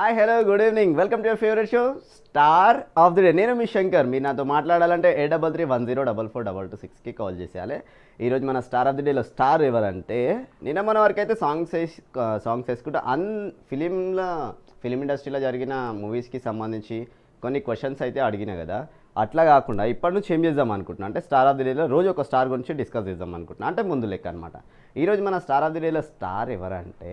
Hi hello good evening welcome to your favourite show star of the day నేను మీ శంకర్ మీరు నాతో మాట్లాడాలంటే ఏ double three one zero double four double two సిక్స్కి కాల్ చేసేయాలి ఈరోజు మన స్టార్ ఆఫ్ ది డేలో స్టార్ ఎవరంటే నిన్న మన వరకు అయితే సాంగ్స్ వేసి సాంగ్స్ వేసుకుంటూ అన్ ఫిలింలో ఫిలిం ఇండస్ట్రీలో జరిగిన మూవీస్కి సంబంధించి కొన్ని క్వశ్చన్స్ అయితే అడిగిన కదా అట్లా కాకుండా ఇప్పటి నుంచి ఏం చేద్దాం అనుకుంటున్నా అంటే స్టార్ ఆఫ్ ది డేలో రోజు ఒక స్టార్ గురించి డిస్కస్ చేద్దాం అనుకుంటున్నా అంటే ముందు లెక్క అనమాట ఈరోజు మన స్టార్ ఆఫ్ ది డేలో స్టార్ ఎవరంటే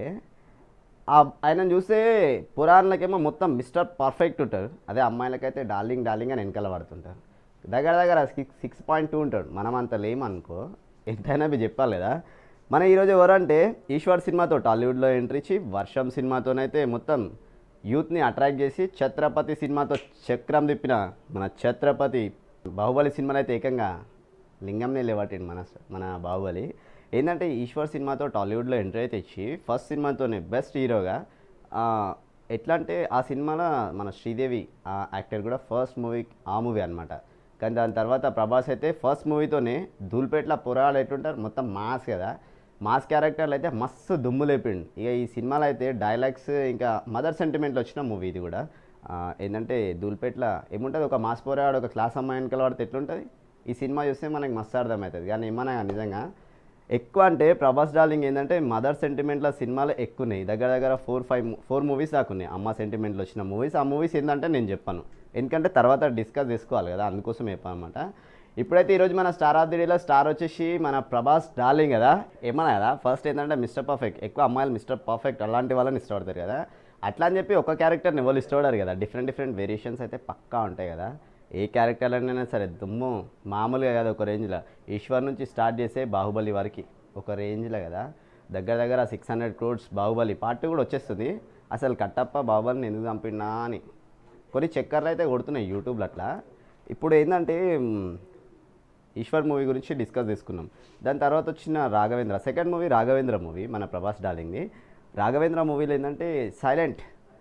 ఆ ఆయనను చూస్తే పురాణాలకేమో మొత్తం మిస్టర్ పర్ఫెక్ట్ ఉంటారు అదే అమ్మాయిలకైతే డార్లింగ్ డార్లింగ్ అని వెనకాల పడుతుంటారు దగ్గర దగ్గర సిక్స్ సిక్స్ పాయింట్ టూ ఉంటాడు మనం అంత లేమనుకో ఎంతైనా మీరు చెప్పాలి కదా మన ఈరోజు ఎవరంటే ఈశ్వర్ సినిమాతో టాలీవుడ్లో ఎంట్రీ ఇచ్చి వర్షం సినిమాతోనైతే మొత్తం యూత్ని అట్రాక్ట్ చేసి ఛత్రపతి సినిమాతో చక్రం తిప్పిన మన ఛత్రపతి బాహుబలి సినిమాలో అయితే ఏకంగా లింగంనే లేవాటిండి మన మన బాహుబలి ఏంటంటే ఈశ్వర్ సినిమాతో టాలీవుడ్లో ఎంట్రీ అయితే ఇచ్చి ఫస్ట్ సినిమాతోనే బెస్ట్ హీరోగా ఆ, ఎట్లా అంటే ఆ సినిమాలో మన శ్రీదేవి ఆ యాక్టర్ కూడా ఫస్ట్ మూవీ ఆ మూవీ అనమాట కానీ దాని తర్వాత ప్రభాస్ అయితే ఫస్ట్ మూవీతోనే ధూల్పేట్ల పురాలు ఎట్లుంటారు మొత్తం మాస్ కదా మాస్ క్యారెక్టర్లు అయితే మస్తు దుమ్ము లేపిండు ఇక ఈ సినిమాలో అయితే డైలాగ్స్ ఇంకా మదర్ సెంటిమెంట్లు వచ్చిన మూవీ ఇది కూడా ఆ, ఏంటంటే ధూల్పేట్ల ఏముంటుంది ఒక మాస్ పోరాడు ఒక క్లాస్ అమ్మాయి వెనకాల పడితే ఎట్లుంటుంది ఈ సినిమా చూస్తే మనకి మస్తు అర్థమవుతుంది కానీ ఏమన్నా నిజంగా ఎక్కువ అంటే ప్రభాస్ డార్లింగ్ ఏంటంటే మదర్ సెంటిమెంట్ల సినిమాలు ఎక్కువ ఉన్నాయి దగ్గర దగ్గర ఫోర్ ఫైవ్ ఫోర్ మూవీస్ దాకా ఉన్నాయి అమ్మ సెంటిమెంట్లు వచ్చిన మూవీస్ ఆ మూవీస్ ఏంటంటే నేను చెప్పాను ఎందుకంటే తర్వాత డిస్కస్ చేసుకోవాలి కదా అందుకోసం చెప్పాను అనమాట ఇప్పుడైతే ఈరోజు మన స్టార్ ఆఫ్ ది డేలో స్టార్ వచ్చేసి మన ప్రభాస్ డార్లింగ్ కదా ఏమన్నా కదా ఫస్ట్ ఏంటంటే మిస్టర్ పర్ఫెక్ట్ ఎక్కువ అమ్మాయిలు మిస్టర్ పర్ఫెక్ట్ అలాంటి వాళ్ళని ఇష్టపడతారు కదా అట్లా అని చెప్పి ఒక క్యారెక్టర్ని ఎవరు ఇష్టపడారు కదా డిఫరెంట్ డిఫరెంట్ వేరియేషన్స్ అయితే పక్కా ఉంటాయి కదా ఏ క్యారెక్టర్లైనా సరే దుమ్ము మామూలుగా కదా ఒక రేంజ్లో ఈశ్వర్ నుంచి స్టార్ట్ చేసే బాహుబలి వరకు ఒక రేంజ్లో కదా దగ్గర దగ్గర six hundred crores Baahubali part కూడా వచ్చేస్తుంది అసలు కట్టప్ప బాహుబలిని ఎందుకు చంపినా అని కొన్ని చక్కర్లు అయితే కొడుతున్నాయి యూట్యూబ్లో అట్లా ఇప్పుడు ఏంటంటే మ్, ఈశ్వర్ మూవీ గురించి డిస్కస్ చేసుకున్నాం దాని తర్వాత వచ్చిన Raghavendra second movie Raghavendra movie మన ప్రభాస్ డార్లింగ్ది రాఘవేంద్ర మూవీలో ఏంటంటే సైలెంట్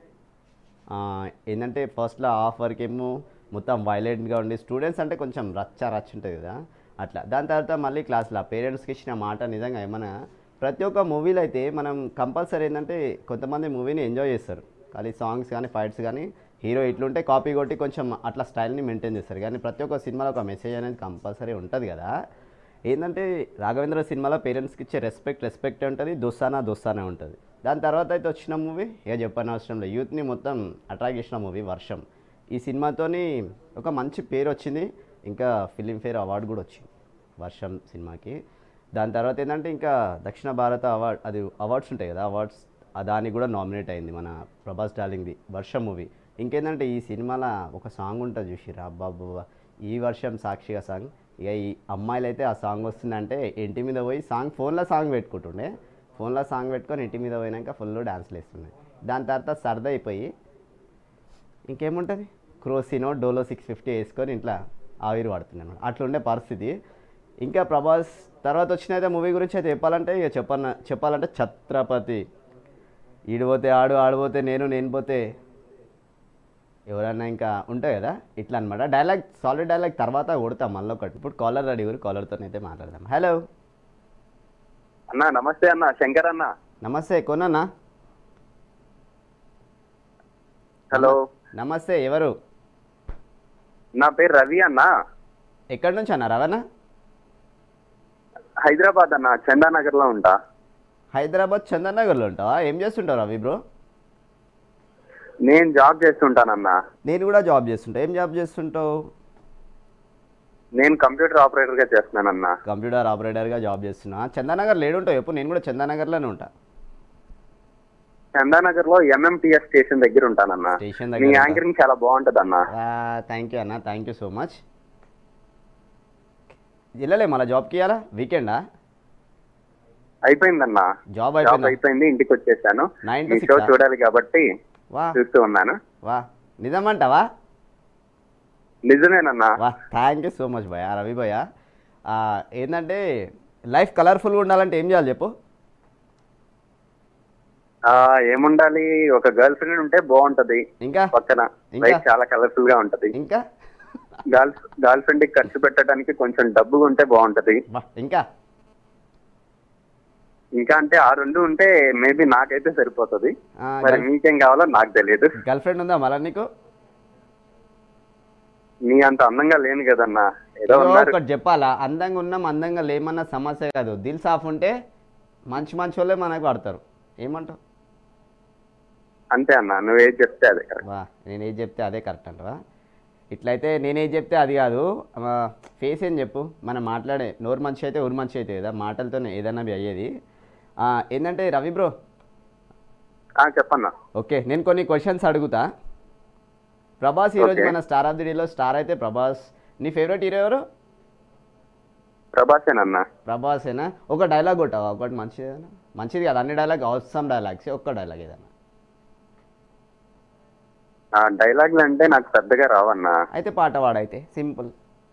ఆ, ఏంటంటే ఫస్ట్లో హాఫ్ వరకు ఏమో మొత్తం వైలెంట్గా ఉండి స్టూడెంట్స్ అంటే కొంచెం రచ్చ రచ్చ ఉంటుంది కదా అట్లా దాని తర్వాత మళ్ళీ క్లాస్లో పేరెంట్స్కి ఇచ్చిన మాట నిజంగా ఏమన్నా ప్రతి ఒక్క మూవీలో అయితే మనం కంపల్సరీ ఏంటంటే కొంతమంది మూవీని ఎంజాయ్ చేస్తారు కానీ సాంగ్స్ కానీ ఫైట్స్ కానీ హీరో ఇట్లుంటే కాపీ కొట్టి కొంచెం అట్లా స్టైల్ని మెయింటైన్ చేస్తారు కానీ ప్రతి ఒక్క సినిమాలో ఒక మెసేజ్ అనేది కంపల్సరీ ఉంటుంది కదా ఏంటంటే రాఘవేంద్ర సినిమాలో పేరెంట్స్కి ఇచ్చే రెస్పెక్ట్ రెస్పెక్ట్ ఉంటుంది దోస్తానా దోస్తానే ఉంటుంది దాని తర్వాత అయితే వచ్చిన మూవీ ఇక చెప్పని అవసరం లేదు యూత్ని మొత్తం అట్రాక్ట్ చేసిన మూవీ వర్షం ఈ సినిమాతోని ఒక మంచి పేరు వచ్చింది ఇంకా ఫిలింఫేర్ అవార్డు కూడా వచ్చింది వర్షం సినిమాకి దాని తర్వాత ఏంటంటే ఇంకా దక్షిణ భారత అవార్డ్ అది అవార్డ్స్ ఉంటాయి కదా అవార్డ్స్ దానికి కూడా నామినేట్ అయింది మన ప్రభాస్ డార్లింగ్ది వర్షం మూవీ ఇంకేంటంటే ఈ సినిమాలో ఒక సాంగ్ ఉంటుంది చూసిరా బాబు ఈ వర్షం సాక్షిగా సాంగ్ ఇక ఈ అమ్మాయిలు అయితే ఆ సాంగ్ వస్తుందంటే ఇంటి మీద పోయి సాంగ్ ఫోన్లో సాంగ్ పెట్టుకుంటుండే ఫోన్లో సాంగ్ పెట్టుకొని ఇంటి మీద పోయినాక ఫుల్ డాన్స్లు వేస్తున్నాయి దాని తర్వాత సరదా అయిపోయి ఇంకేముంటుంది క్రోసినో డోలో సిక్స్ ఫిఫ్టీ వేసుకొని ఇంట్లో ఆవిరి పడుతున్నాను అట్లా ఉండే పరిస్థితి ఇంకా ప్రభాస్ తర్వాత వచ్చిన అయితే మూవీ గురించి అయితే చెప్పాలంటే ఇక చెప్పన్న చెప్పాలంటే ఛత్రపతి ఈడిపోతే ఆడు ఆడిపోతే నేను నేను పోతే ఎవరన్నా ఇంకా ఉంటాయి కదా ఇట్లా అనమాట డైలాగ్ సాలిడ్ డైలాగ్ తర్వాత కొడతాం మళ్ళీ ఒకటి ఇప్పుడు కాలర్ రెడీ ఊరు కాలర్తో అయితే మాట్లాడదాం హలో అన్న నమస్తే అన్న శంకర్ అన్న నమస్తే కొనన్నా హలో నమస్తే ఎవరు నా పేరు రవి అన్న ఎక్కడి నుంచి అన్న రవణ హైదరాబాద్ అన్న చందానగర్ లో ఉంటా హైదరాబాద్ చందనగర్లో ఉంటావా ఏం చేస్తుంటావు రవి బ్రో నేను జాబ్ చేస్తుంటానన్న నేను కూడా జాబ్ చేస్తుంటా ఏం జాబ్ చేస్తుంటావు నేను కంప్యూటర్ ఆపరేటర్ గా చేస్తున్నానన్న కంప్యూటర్ ఆపరేటర్గా జాబ్ చేస్తున్నా చందానగర్ లేడుంటావు ఎప్పుడు నేను కూడా చందానగర్లోనే ఉంటా చందానగర్ లో ఎంఎంటిఎస్ స్టేషన్ దగ్గర ఉంటానన్న స్టేషన్ మీ దగ్గర యాంకరింగ్ చాలా బాగుంటది అన్న థ్యాంక్ యూ అన్న థ్యాంక్ యూ సో మచ్ వెళ్ళలే మళ్ళీ జాబ్కి ఇవ్వాలా వీకెండా అయిపోయిందన్న జాబ్ జాబ్ అయిపోయిందా అయిపోయింది ఇంటికి వచ్చేసాను Nine to మీ six షో ఆ? చూడాలి కాబట్టి వా చూస్తూ ఉన్నాను వా నిజమంటావా నిజమేనన్నా వా థ్యాంక్ యూ సో మచ్ భయ రవి భయ ఆ, ఏంటంటే లైఫ్ కలర్ఫుల్గా ఉండాలంటే ఏం చేయాలి చెప్పు ఆ, ఏముండాలి ఒక గర్ల్ ఫ్రెండ్ ఉంటే బాగుంటది ఇంకా పక్కన ఇంకా? లైఫ్ చాలా కలర్ఫుల్ గా ఉంటది ఇంకా గర్ల్ గర్ల్ ఫ్రెండ్ కి ఖర్చు పెట్టడానికి కొంచెం డబ్బుగా ఉంటే బాగుంటది వా ఇంకా ఇంకా అంటే ఆ రెండు ఉంటే మేబీ నాకైతే సరిపోతుంది ఆ, మరి గర్ల్- మీకేం కావాలో నాకు తెలియదు గర్ల్ ఫ్రెండ్ ఉందా మళ్ళీ నీకు నీ అంత అందంగా లేను కదన్నా ఏదో ఏదో ఉన్నారు ఒకటి చెప్పాలా అందంగా ఉన్నాం అందంగా లేమన్న సమస్య కాదు దిల్ సాఫ్ ఉంటే మంచి మంచి వాళ్ళే మనకు పడతారు ఏమంటావు అంతే అన్న నువ్వేది చెప్తే అదే correct. వా నేను ఏది చెప్తే అదే కరెక్ట్ అంటవా ఇట్లయితే నేనేది చెప్తే అది కాదు ఫేస్ ఏం చెప్పు మనం మాట్లాడే నోరు మంచి అయితే ఊరు మంచి అయితే కదా మాటలతోనే ఏదన్నా అవి అయ్యేది ఆ, ఏంటంటే రవి బ్రో ఆ చెప్పన్నా ఓకే నేను కొన్ని క్వశ్చన్స్ అడుగుతా ప్రభాస్ ఈరోజు Okay. మన స్టార్ ఆఫ్ ది డేలో స్టార్ అయితే ప్రభాస్ నీ ఫేవరెట్ హీరో ఎవరు ప్రభాసేనన్నా ప్రభాసేనా ఒక డైలాగ్ కొట్టావా ఒకటి మంచిది ఏదైనా? మంచిది కాదు అన్ని డైలాగ్ అవసరం డైలాగ్స్ ఒక్క డైలాగ్ ఏదైనా ఆ డైలాగ్లు అంటే నాకు పెద్దగా రావన్నా అయితే పాట పాడైతే సింపుల్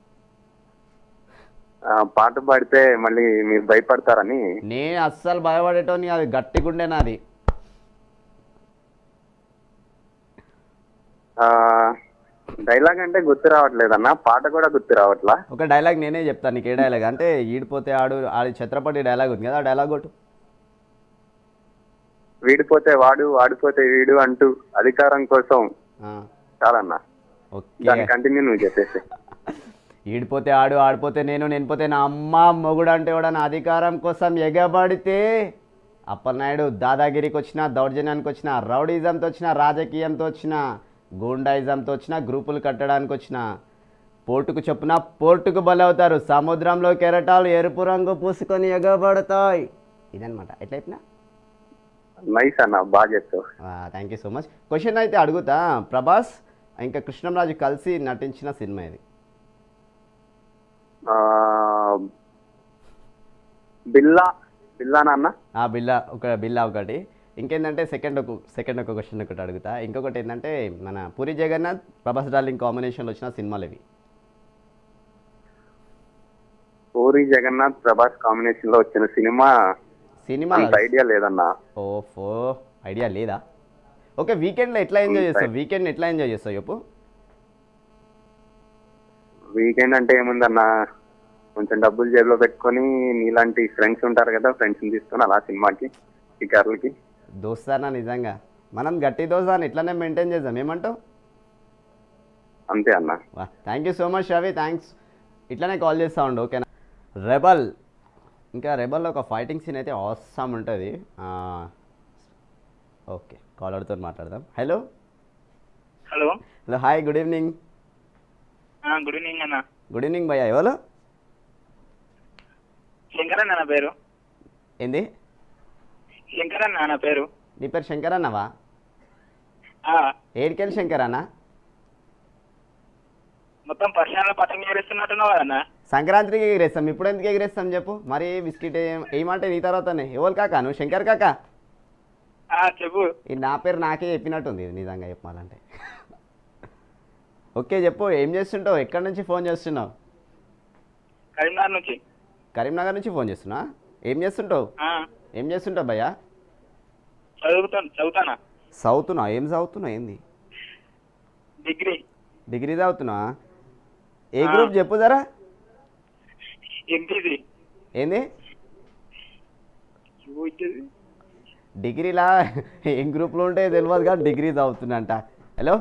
ఆ, పాట పాడితే మళ్ళీ మీరు భయపడతారని నేను అస్సలు భయపడేటోని అది గట్టిగుండే నాది ఆ డైలాగ్ అంటే గుర్తు రావట్లేదన్నా పాట కూడా గుర్తు రావట్లా ఒక డైలాగ్ నేనే చెప్తాను నీకు ఏ డైలాగ్ అంటే ఈడిపోతే ఆడు ఆడి ఛత్రపతి డైలాగ్ ఉంది కదా ఆ డైలాగ్ కొట్టు వీడిపోతే వాడు వాడిపోతే వీడు అంటూ అధికారం కోసం ఆ, చాలన్నా ఓకే దాని కంటిన్యూ నువ్వు చెప్పేసి ఈడిపోతే ఆడు ఆడిపోతే నేను నేను పోతే నా అమ్మ మొగుడు అంటే కూడా నా అధికారం కోసం ఎగబడితే అప్పలనాయుడు దాదాగిరికి వచ్చిన దౌర్జన్యానికి వచ్చిన రౌడీజంతో వచ్చిన రాజకీయంతో వచ్చిన గూండాయిజంతో వచ్చిన గ్రూపులు కట్టడానికి వచ్చిన పోర్టుకు చొప్పున పోర్టుకు బలవుతారు సముద్రంలో కెరటాలు ఎరుపు రంగు పూసుకొని ఎగబడతాయి ఇదనమాట ఎట్లా చెప్పినా నైస్ అన్న బాగా చెప్తావు thank you so much question అయితే అడుగుతా ప్రభాస్ ఇంకా కృష్ణంరాజు కలిసి నటించిన సినిమా ఇది ఆ, బిల్లా బిల్లా నాన్న ఆ బిల్లా ఒక బిల్లా ఒకటి ఇంకేంటంటే సెకండ్ ఒక సెకండ్ ఒక క్వశ్చన్ ఒకటి అడుగుతా ఇంకొకటి ఏంటంటే మన పూరి జగన్నాథ్ ప్రభాస్ డార్లింగ్ కాంబినేషన్లో వచ్చిన సినిమాలు ఇవి పూరి జగన్నాథ్ ప్రభాస్ కాంబినేషన్ లో వచ్చిన సినిమా సినిమా అంత ఐడియా లేదన్నా ఓఫో ఐడియా లేదా ఓకే వీకెండ్లో ఎట్లా ఎంజాయ్ చేస్తావు వీకెండ్ ఎట్లా ఎంజాయ్ చేస్తావు చెప్పు వీకెండ్ అంటే ఏముందన్నా కొంచెం డబ్బులు జేబులో పెట్టుకొని నీలాంటి ఫ్రెండ్స్ ఉంటారు కదా ఫ్రెండ్స్ ని తీసుకొని అలా సినిమాకి షికార్లకి దోస్తానా నిజంగా మనం గట్టి దోస్తాను ఇట్లానే మెయింటైన్ చేద్దాం ఏమంటావు అంతే అన్న వా thank you so much Ravi thanks ఇట్లానే కాల్ చేస్తా ఉండు ఓకేనా రెబల్ ఇంకా రెబల్లో ఒక ఫైటింగ్ సీన్ అయితే అవసరం ఉంటుంది ఓకే కాలర్తో మాట్లాడదాం hello hello hello hi good evening ఆ, గుడ్ ఈవినింగ్ అన్న గుడ్ ఈవినింగ్ భయ్యా ఎవరు శంకర్ అన్న నా పేరు ఏంది శంకర్ అన్న నా పేరు నీ పేరు శంకర్ అన్నవా ఆ, ఏడికెళ్ళి శంకర్ అన్న మొత్తం పర్సనల్ పతంగ ఎగరేస్తున్నట్టున్నావు కదన్న సంక్రాంతికి ఎగిరేస్తాం ఇప్పుడు ఎందుకు ఎగిరేస్తాం చెప్పు మరి బిస్కెట్ ఏం ఏమంటే నీ తర్వాతనే ఎవరు కాకా నువ్వు శంకర్ కాకా ఆ, చెప్పు ఈ నా పేరు నాకే చెప్పినట్టుంది ఇది నిజంగా చెప్పాలంటే ఓకే చెప్పు ఏం చేస్తుంటావు ఎక్కడి నుంచి ఫోన్ చేస్తున్నావు కరీంనగర్ నుంచి కరీంనగర్ నుంచి ఫోన్ చేస్తున్నా ఏం చేస్తుంటావు ఆ, ఏం చేస్తుంటావు భయ్యా చదువుతాను చదువుతానా చదువుతున్నావు ఏం చదువుతున్నావు ఏంది డిగ్రీ డిగ్రీ చదువుతున్నావా ఏ ఆ. గ్రూప్ చెప్పు జరా ఎంపీసీ ఏంది డిగ్రీలా ఏం గ్రూప్లో ఉంటే తెలియదు కానీ డిగ్రీ చదువుతున్నంట హలో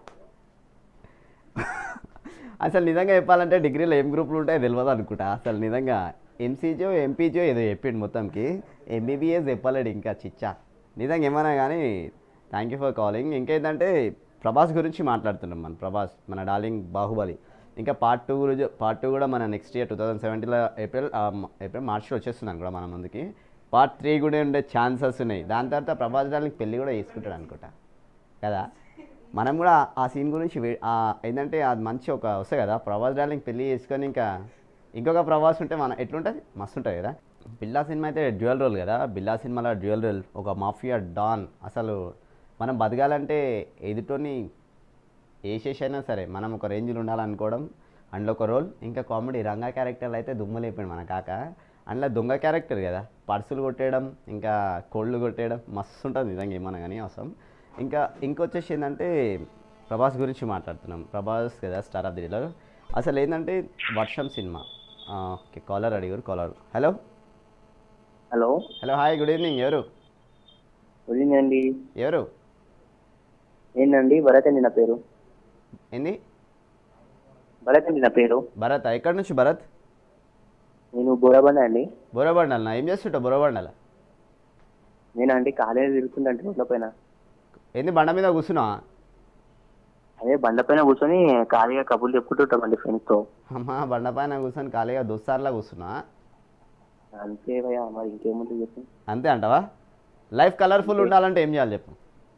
అసలు నిజంగా చెప్పాలంటే డిగ్రీలో ఏం గ్రూపులు ఉంటాయో తెలియదు అనుకుంటా అసలు నిజంగా ఎంసీజో ఎంపీజో ఏదో చెప్పిండు మొత్తంకి ఎంబీబీఎస్ చెప్పలేడు ఇంకా చిచ్చా నిజంగా ఏమన్నా కానీ థ్యాంక్ యూ ఫర్ కాలింగ్ ఇంకేంటంటే ప్రభాస్ గురించి మాట్లాడుతున్నాం మన ప్రభాస్ మన డార్లింగ్ బాహుబలి ఇంకా పార్ట్ టూ గురించి పార్ట్ టూ కూడా మన నెక్స్ట్ ఇయర్ టూ థౌసండ్ సెవెంటీలో ఏప్రిల్ ఆ, మ- ఏప్రిల్ మార్చ్లో వచ్చేస్తున్నాను కూడా మన ముందుకి పార్ట్ త్రీ కూడా ఉండే ఛాన్సెస్ ఉన్నాయి దాని తర్వాత ప్రభాస్ డార్లింగ్ పెళ్ళి కూడా చేసుకుంటాడు అనుకుంటా కదా మనం కూడా ఆ సీన్ గురించి వే- ఆ ఏంటంటే అది మంచి ఒక వస్తుంది కదా ప్రభాస్ డార్లింగ్ పెళ్ళి చేసుకొని ఇంకా ఇంకొక ప్రభాస్ ఉంటే మన ఎట్లుంటుంది మస్తు ఉంటుంది కదా బిల్లా సినిమా అయితే డ్యూయల్ రోల్ కదా బిల్లా సినిమాలో డ్యూయల్ రోల్ ఒక మాఫియా డాన్ అసలు మనం బతకాలంటే ఎదుటోని ఏ చేసైనా సరే మనం ఒక రేంజ్లో ఉండాలనుకోవడం అందులో ఒక రోల్ ఇంకా కామెడీ రంగా క్యారెక్టర్లు అయితే దుమ్ములేపాడు మన కాక అందులో దొంగ క్యారెక్టర్ కదా పర్సులు కొట్టేయడం ఇంకా కోళ్ళు కొట్టేయడం మస్తు ఉంటుంది నిజంగా ఏమన్నా కానీ అవసరం ఇంకా ఇంకొచ్చేసి ఏంటంటే ప్రభాస్ గురించి మాట్లాడుతున్నాం ప్రభాస్ కదా స్టార్ ఆఫ్ ది డీలర్ అసలు ఏంటంటే వర్షం సినిమా ఆ, ఓకే కాలర్ అడిగారు caller hello hello hello hi good evening ఎవరు గుడ్ ఈవినింగ్ అండి ఎవరు ఏంటండి భరత్ అండి నా పేరు ఏంది భరత్ అండి నా పేరు భరత్ ఎక్కడి నుంచి భరత్ నేను బోరాబండ అండి బొరబండల్ ఏం చేస్తుంటావు బొరబండల నేను అండి కాలేజీ తిరుగుతుందంటే రోడ్ల పైన ఏంది బండ మీద కూర్చున్నా అదే బండ పైన కూర్చొని ఖాళీగా కబుర్లు చెప్పుకుంటుంటామండి ఫ్రెండ్స్తో అమ్మా బండ పైన కూర్చొని ఖాళీగా దుస్తార్లా కూర్చున్నా అంతే భయ్యా మరి ఇంకేముంటుంది చెప్పు అంతే అంటావా లైఫ్ కలర్ఫుల్ ఉండాలంటే ఏం చేయాలి చెప్పు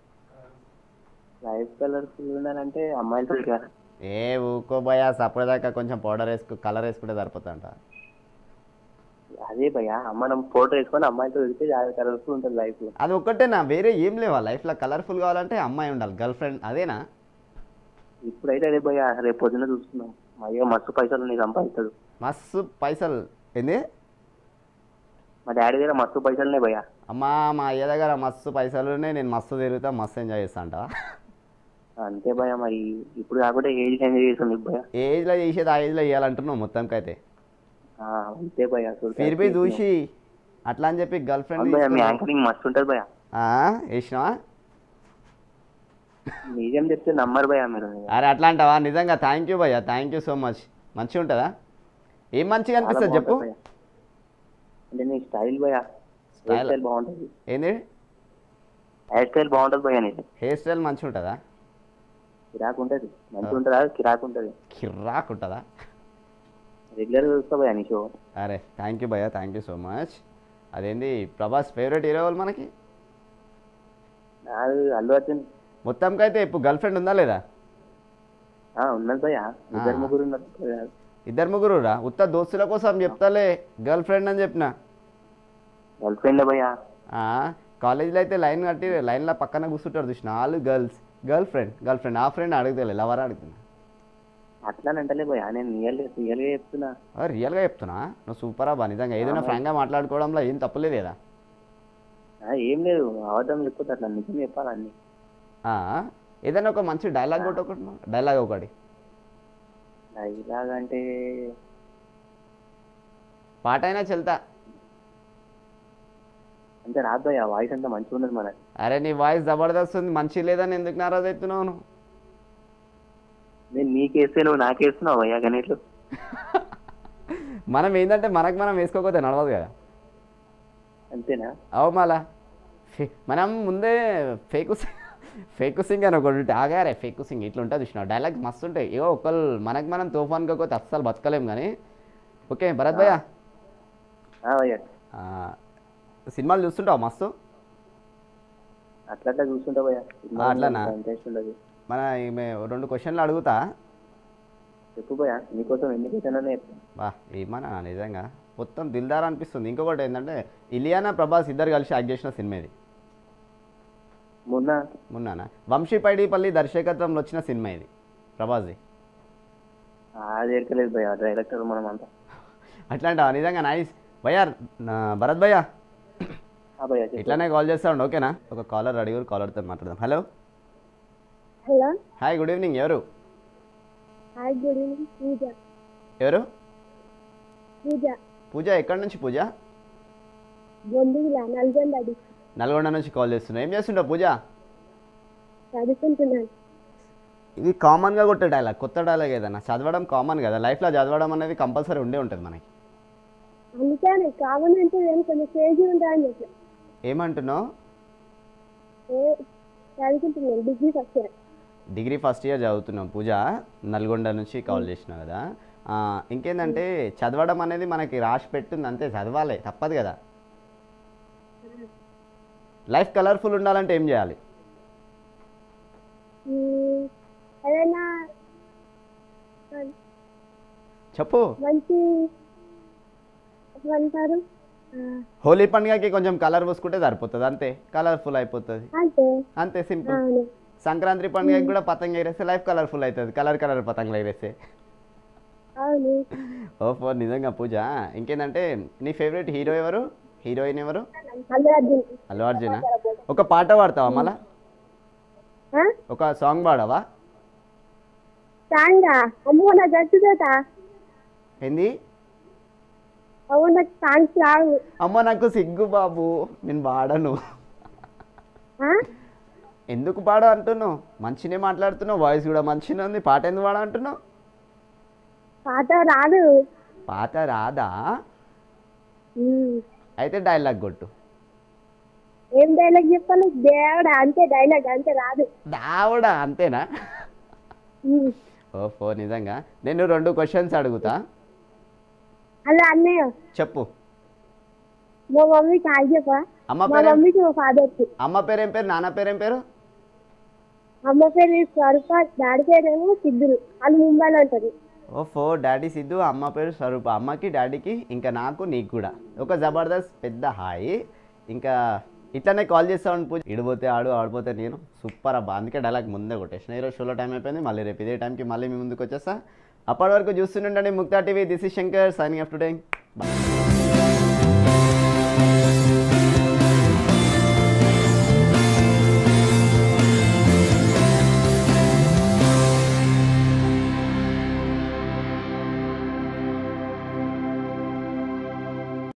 లైఫ్ కలర్ఫుల్ ఉండాలంటే అమ్మాయిలతో తిరగాలి ఏ ఊకో భయా సపరేదాకా కొంచెం పౌడర్ వేసుకు కలర్ వేసుకుంటే సరిపోతుంట అదే భయ్యా మనం ఫోటో వేసుకొని అమ్మాయిలతో తిరిగితే చాలా కలర్ఫుల్ ఉంటుంది లైఫ్ అది ఒక్కటేనా వేరే ఏం లేవా లైఫ్లో కలర్ఫుల్ కావాలంటే అమ్మాయి ఉండాలి గర్ల్ ఫ్రెండ్ అదేనా ఇప్పుడైతే అదే భయ్యా రేపు పొద్దున్న చూస్తున్నాం మా అయ్యో మస్తు పైసలు నీకు సంపాదిస్తాడు మస్తు పైసలు ఏంది మా డాడీ దగ్గర మస్తు పైసలునే భయ్యా అమ్మా మా అయ్య దగ్గర మస్తు పైసలు ఉన్నాయి నేను మస్తు తిరుగుతా మస్తు ఎంజాయ్ చేస్తా అంటావా అంతే భయ్యా మరి ఇప్పుడు కాకుండా ఏజ్ ఎంజాయ్ చేస్తుంది భయ్యా ఏ ఏజ్లో చేసేది ఆ ఏజ్లో చేయాలంటున్నావు మొత్తంకైతే ఆ, అంతే భయ్యా ఫిర్ బి చూసి అట్లా అని చెప్పి గర్ల్ అవును భయ్యా మీ ఫ్రెండ్ యాంకరింగ్ మస్తు ఉంటుంది భయ్యా వేసినావా నిజం చెప్తే నమ్మరు భయ్యా మీరు అరే అట్లా అంటావా నిజంగా థ్యాంక్ యూ భయ్యా థ్యాంక్ యూ సో మచ్ మంచిగా ఉంటుందా ఏం మంచిగా చాలా అనిపిస్తుంది చెప్పు బాగుంటుంది భయ్యా. అంటే నీ స్టైల్ భయ్యా హెయిర్ Style? స్టైల్ బాగుంటుంది ఏంది హెయిర్ స్టైల్ బాగుంటుంది భయ్యా నీది హెయిర్ స్టైల్ మంచిగా ఉంటుందా కిరాక్ ఉంటుంది మంచిగా ఉంటుందా కిరాక్ ఉంటుంది కిర్రాక్ ఉంటుందా రెగ్యులర్ చూస్తా భయ్యా నీ షో అరే థ్యాంక్ యూ భయ్యా థ్యాంక్ యూ సో మచ్ అదేంది ప్రభాస్ ఫేవరెట్ హీరో వాళ్ళు మనకి నాది అల్లు అర్జున్ మొత్తంకి అయితే ఇప్పుడు గర్ల్ ఫ్రెండ్ ఉందా లేదా ఆ, ఉన్నది భయ్యా ఇద్దరు ఆ. ముగ్గురు ఉన్నారు భయ్యా. ఇద్దరు ముగ్గురు రా ఉత్త దోస్తుల కోసం చెప్తాలే గర్ల్ ఫ్రెండ్ అని చెప్పిన గర్ల్ ఫ్రెండ్ భయ్యా కాలేజీలో అయితే లైన్ కట్టి లైన్లో పక్కన కూర్చుంటారు చూసిన వాళ్ళు girls girlfriend girlfriend ఆ ఫ్రెండ్ అడుగుతలే లవర్ అడుగుతున్నా అట్లా అని అంటలే భయ్యా నేను రియల్ రియల్గా చెప్తున్నా రియల్గా చెప్తున్నా నువ్వు సూపర్ అబ్బా నిజంగా ఏదైనా ఫ్రాంక్గా మాట్లాడుకోవడంలో ఏం తప్పలేదు కదా ఆ, ఏం లేదు అబద్ధం చెప్పొద్దు అట్లా నిజం చెప్పాలి అన్ని ఆ, ఏదైనా ఒక మంచి డైలాగ్ ఒకటి ఒకటి డైలాగ్ ఒకటి ఇలాగ అంటే పాట అయినా చెల్తా అంతే రాదు భయ్యా వాయిస్ అంతా మంచిగా ఉన్నది మనది అరే నీ వాయిస్ జబర్దస్త్ ఉంది మంచి లేదని ఎందుకు నారాజ్ అవుతున్నావు నువ్వు? నేను నీకేస్తే నువ్వు నాకేస్తున్నావు భయ్యా గణేట్లు మనం ఏంటంటే మనకు మనం వేసుకోకపోతే నడవదు కదా అంతేనా అవు మళ్ళా ఫే- మనం ముందే ఫేక్ ఫేక్ సింగ్ అని ఒకటి ఉంటే ఆగారే ఫేక్ సింగ్ ఇట్లా ఉంటుంది చూసిన డైలాగ్ మస్తు ఉంటాయి ఏవో ఒకళ్ళు మనకు మనం తోఫాన్ కాకపోతే అస్సలు బతకలేం కానీ ఓకే భరత్ భయ్య ఆ, భయ్యా ఆ, సినిమాలు చూస్తుంటావు మస్తు అట్లా అట్లా చూస్తుంటా భయ్యా ఆ, అట్లానా? ఇంట్రెస్ట్ ఉండదు మన ఈమె రెండు క్వశ్చన్లు అడుగుతా చెప్పు భయ్యా నీకోసం ఎన్ని క్వశ్చన్లు చెప్తాను బా ఏమన్నా నిజంగా మొత్తం దిల్దార్ అనిపిస్తుంది ఇంకొకటి ఏంటంటే ఇలియానా ప్రభాస్ ఇద్దరు కలిసి యాక్ట్ చేసిన సినిమా ఇది మొన్న మొన్న వంశీ పైడిపల్లి దర్శకత్వంలో వచ్చిన సినిమా ఇది ప్రభాస్ది అది ఎరకలేదు భయ్యా డైరెక్టర్ మనం అంతా అట్లాంటి నిజంగా నైస్ భయ్యా నా భరత్ భయ్యా ఆ భయ్యా చెప్పు. ఇట్లానే కాల్ చేస్తా ఉండు ఓకేనా ఒక కాలర్ అడిగారు కాలర్తో మాట్లాడదాం hello hello hi good evening ఎవరు హాయ్ గుడ్ ఈవినింగ్ పూజ ఎవరు పూజ పూజ ఎక్కడి నుంచి పూజ బొందిగిల నల్గొండ డిస్ట్రిక్ట్ నల్గొండ నుంచి కాల్ చేస్తున్నా ఏం చేస్తుంటావు పూజ చదువుకుంటున్నాను ఇది కామన్గా కొట్టే డైలాగ్ కొత్త డైలాగ్ ఏదన్నా చదవడం కామన్ కదా లైఫ్లో చదవడం అనేది కంపల్సరీ ఉండే ఉంటుంది మనకి అందుకని కామన్ అంటే ఏం కొంచెం క్రేజీ ఉంటాయని చెప్పి ఏమంటున్నావు ఏ చదువుకుంటున్నాను degree first year degree first year చదువుతున్నాం పూజ నల్గొండ నుంచి కాల్ చేసినావు కదా ఆ, ఇంకేందంటే చదవడం అనేది మనకి రాసి పెట్టింది అంతే చదవాలి తప్పదు కదా లైఫ్ కలర్ఫుల్ ఉండాలంటే ఏం చేయాలి ఏదైనా చెప్పు మంచి ఏమంటారు ఆ, హోలీ పండుగకి కొంచెం కలర్ పూసుకుంటే సరిపోతుంది అంతే కలర్ఫుల్ అయిపోతుంది అంటే అంతే సింపుల్ అవును సంక్రాంతి పండుగకి కూడా పతంగ ఎగరేస్తే లైఫ్ కలర్ఫుల్ అవుతుంది కలర్ కలర్ పతంగులు ఎగరేస్తే అవును ఓ ఫోర్ నిజంగా పూజ ఇంకేందంటే నీ ఫేవరెట్ హీరో ఎవరు హీరోయిన్ ఎవరు అల్లు అర్జున్ అల్లు అర్జున ఒక పాట పాడతావా మళ్ళా ఆ? ఒక సాంగ్ పాడవా సాంగా అమ్మో నా గట్టుదోట ఏంది అవును నాకు సాంగ్స్ రావు అమ్మ నాకు సిగ్గు బాబు నేను పాడను ఆ? ఎందుకు పాడ అంటున్నావు మంచినే మాట్లాడుతున్నావు వాయిస్ కూడా మంచిగా ఉంది పాట ఎందుకు పాడ అంటున్నావు పాట రాదు పాట రాదా ఉమ్. అయితే డైలాగ్ కొట్టు ఏం డైలాగ్ చెప్పాలి దేవుడా అంతే డైలాగ్ అంతే రాదు దావడా అంతేనా ఉమ్. ఓహో నిజంగా నేను రెండు క్వశ్చన్స్ అడుగుతా అలా అన్నయ్య చెప్పు మా మమ్మీకి హాయ్ చెప్పా అమ్మ మా పేరు మమ్మీకి మా ఫాదర్కి అమ్మ పేరు ఏం పేరు నాన్న పేరు ఏం పేరు అమ్మ పేరు స్వరూప డాడీ పేరేమో సిద్ధులు వాళ్ళు ముంబైలో ఉంటుంది ఓఫో డాడీ సిద్ధు అమ్మ పేరు స్వరూప అమ్మకి డాడీకి ఇంకా నాకు నీకు కూడా ఒక జబర్దస్త్ పెద్ద హాయ్ ఇంకా ఇట్లానే కాల్ చేస్తాను పూజ ఇడిపోతే ఆడు ఆడిపోతే నేను సూపర్ అబ్బా అందుకే డైలాగ్ ముందే కొట్టేసిన ఈరోజు షోలో టైం అయిపోయింది మళ్ళీ రేపు ఇదే టైంకి మళ్ళీ మీ ముందుకు వచ్చేస్తా అప్పటి వరకు చూస్తుండండి Mukta TV this is Shankar signing off today bye